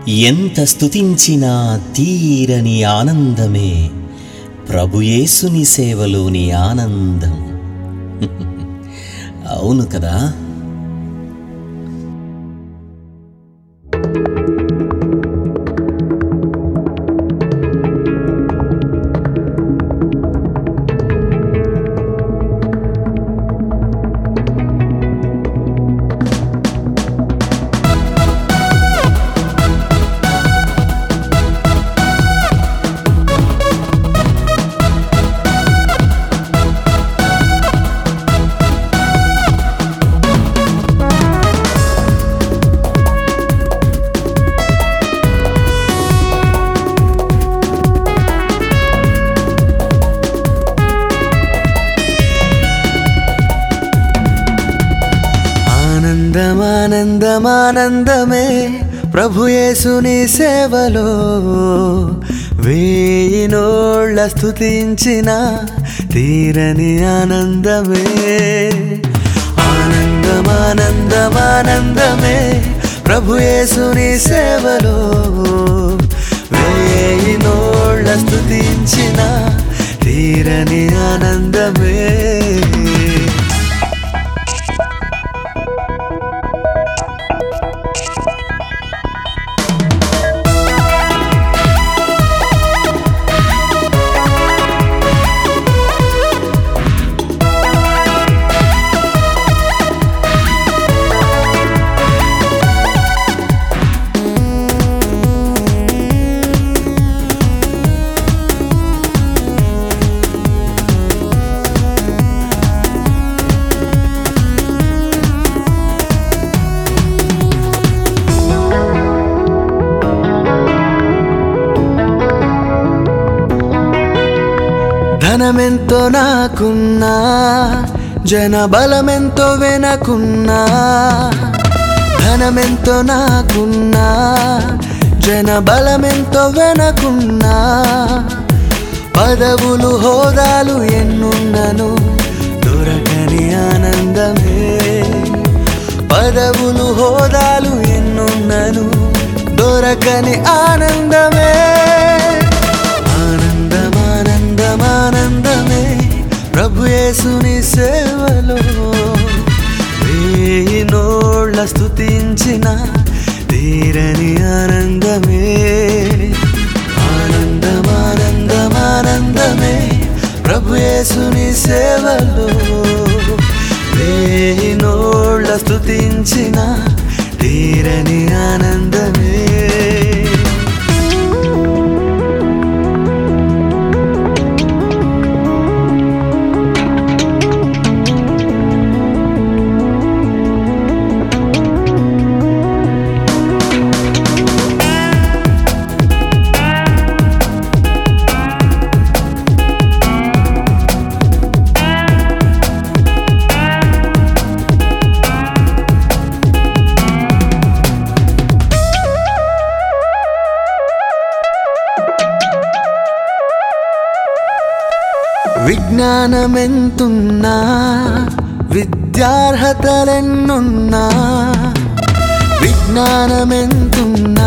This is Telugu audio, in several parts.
ఎంత స్తుతించినా తీరని ఆనందమే ప్రభుయేసుని సేవలోని ఆనందం అవును కదా ఆనందమానందమానందమే ప్రభుయేసుని సేవలో వేయి నోళ్ళ స్తుతించిన తీరని ఆనందమే ఆనందమానందమానందమే ప్రభుయేసుని సేవలో వేయి నోళ్ళ స్తుతించిన తీరని ఆనందమే ధనమెంతో నాకున్నా జన బలమెంతో వెనకున్నా ధనమెంతో నాకున్నా జన బలమెంతో వెనకున్నా పదవులు హోదాలు ఎన్నున్నను దొరకని ఆనందమే పదవులు హోదాలు ఎన్నున్నను దొరకని ఆనందమే ఆనందమానందమానందమే ప్రభు యేసుని సేవలో వేయి నోళ్ళ స్తుతించిన తీరని ఆనందమే ఆనందమానందమానందమే ప్రభు యేసుని సేవలో వేయి నోళ్ళ స్తుతించిన తీరని ఆనందమే విజ్ఞానమెంతున్నా విద్యార్హతలెన్నున్నా విజ్ఞానమెంతున్నా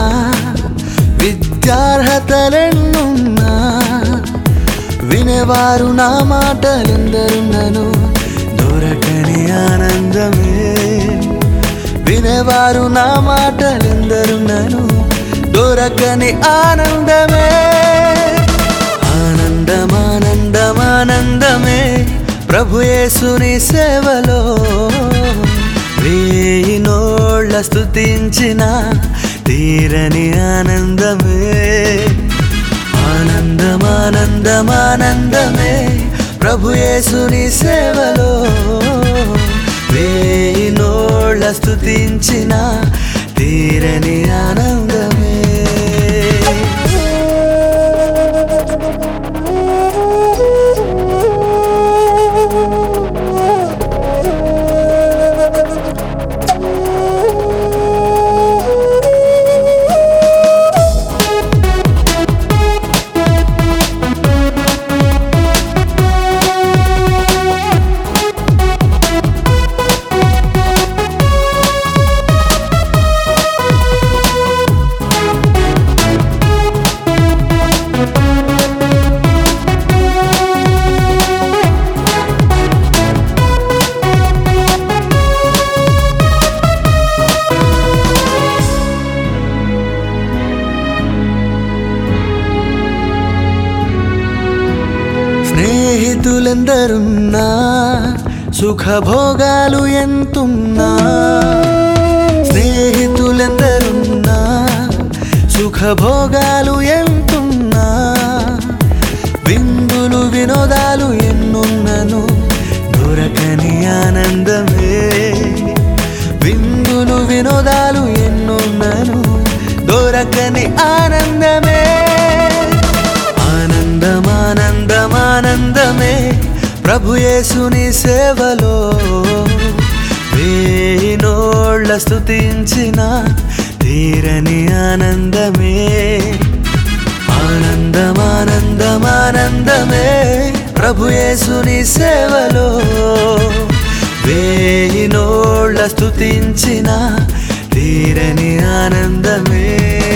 విద్యార్హతలెన్నున్నా వినేవారు నా మాటలెందరున్నను దొరకని ఆనందమే వినేవారు నా మాటలెందరున్నను దొరకని ఆనందమే ఆనందమానందమానందమే ప్రభు యేసుని సేవలో వేయి నోళ్ళ స్తుతించిన తీరని ఆనందమే ఆనందమానందమానందమే ప్రభు యేసుని సేవలో వేయి నోళ్ళ స్తుతించిన తీరని ఆనందమే స్నేహితులెందరున్నా సుఖభోగాలు ఎంతున్నా స్నేహితులెందరున్నా సుఖభోగాలు ఎంతున్నా విందులు వినోదాలు ఎన్నున్నను దొరకని ఆనందమే విందులు వినోదాలు ఎన్నున్నను దొరకని ఆనందమే ఆనందం ఆనందం ఆనందమే ప్రభు యేసుని సేవలో వేయి నోళ్ళ స్తుతించిన తీరని ఆనందమే ఆనందం ఆనందం ఆనందమే ప్రభు యేసుని సేవలో వేయి నోళ్ళ స్తుతించిన తీరని ఆనందమే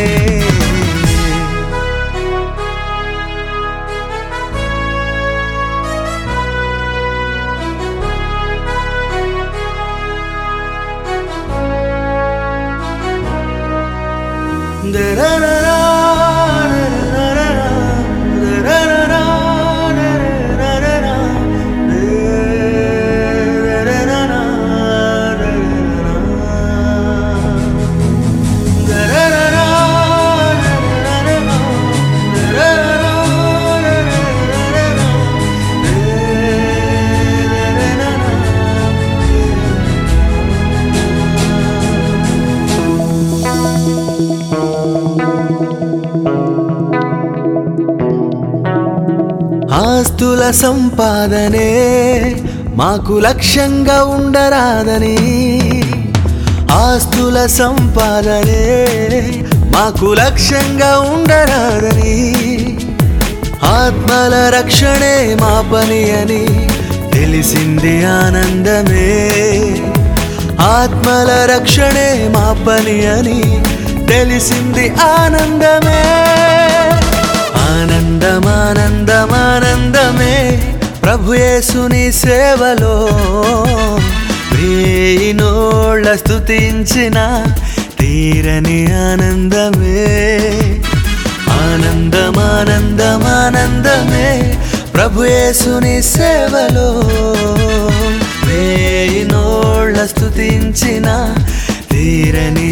ఆస్తుల సంపాదనే మాకు లక్ష్యంగా ఉండరాదని ఆస్తుల సంపాదనే మాకు లక్ష్యంగా ఉండరాదని ఆత్మల రక్షణే మా పని అని తెలిసింది ఆనందమే ఆత్మల రక్షణే మా పని అని తెలిసింది ఆనందమే ఆనందం ఆనందం ఆనందమే ప్రభు యేసుని సేవలో వేయి నోళ్ళ స్తుతించిన తీరని ఆనందమే ఆనందం ఆనందం ఆనందమే ప్రభు యేసుని సేవలో వేయి నోళ్ళ స్తుతించిన తీరని